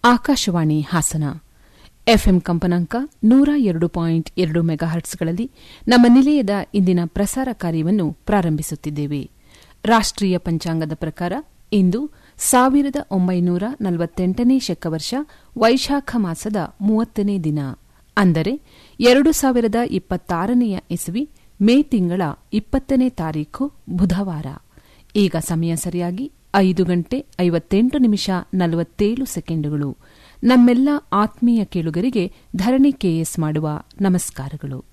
Akashvani Hassan FM ಕಂಪನಾಂಕ ನೂರ ಎರಡು ಪಾಯಿಂಟ್ ಎರಡು ಮೆಗಾಹರ್ಟ್ಸ್ಗಳಲ್ಲಿ ನಮ್ಮ ನಿಲಯದ ಇಂದಿನ ಪ್ರಸಾರ ಕಾರ್ಯವನ್ನು ಪ್ರಾರಂಭಿಸುತ್ತಿದ್ದೇವೆ ರಾಷ್ಟೀಯ ಪಂಚಾಂಗದ ಪ್ರಕಾರ ಇಂದು ಸಾವಿರದ ಒಂಬೈನೂರ ನಲವತ್ತೆಂಟನೇ ಶಕವರ್ಷ ವೈಶಾಖ ಮಾಸದ ಮೂವತ್ತನೇ ದಿನ ಅಂದರೆ ಎರಡು ಸಾವಿರದ ಇಪ್ಪತ್ತಾರನೆಯ ಇಸವಿ ಮೇ ತಿಂಗಳ ಇಪ್ಪತ್ತನೇ ತಾರೀಖು ಬುಧವಾರ ಈಗ ಸಮಯ ಸರಿಯಾಗಿ ಐದು ಗಂಟೆ ಐವತ್ತೆಂಟು ನಿಮಿಷ ನಲವತ್ತೇಳು ಸೆಕೆಂಡುಗಳು ನಮ್ಮೆಲ್ಲ ಆತ್ಮೀಯ ಕೇಳುಗರಿಗೆ ಧರಣಿ ಕೆಎಸ್ ಮಾಡುವ ನಮಸ್ಕಾರಗಳು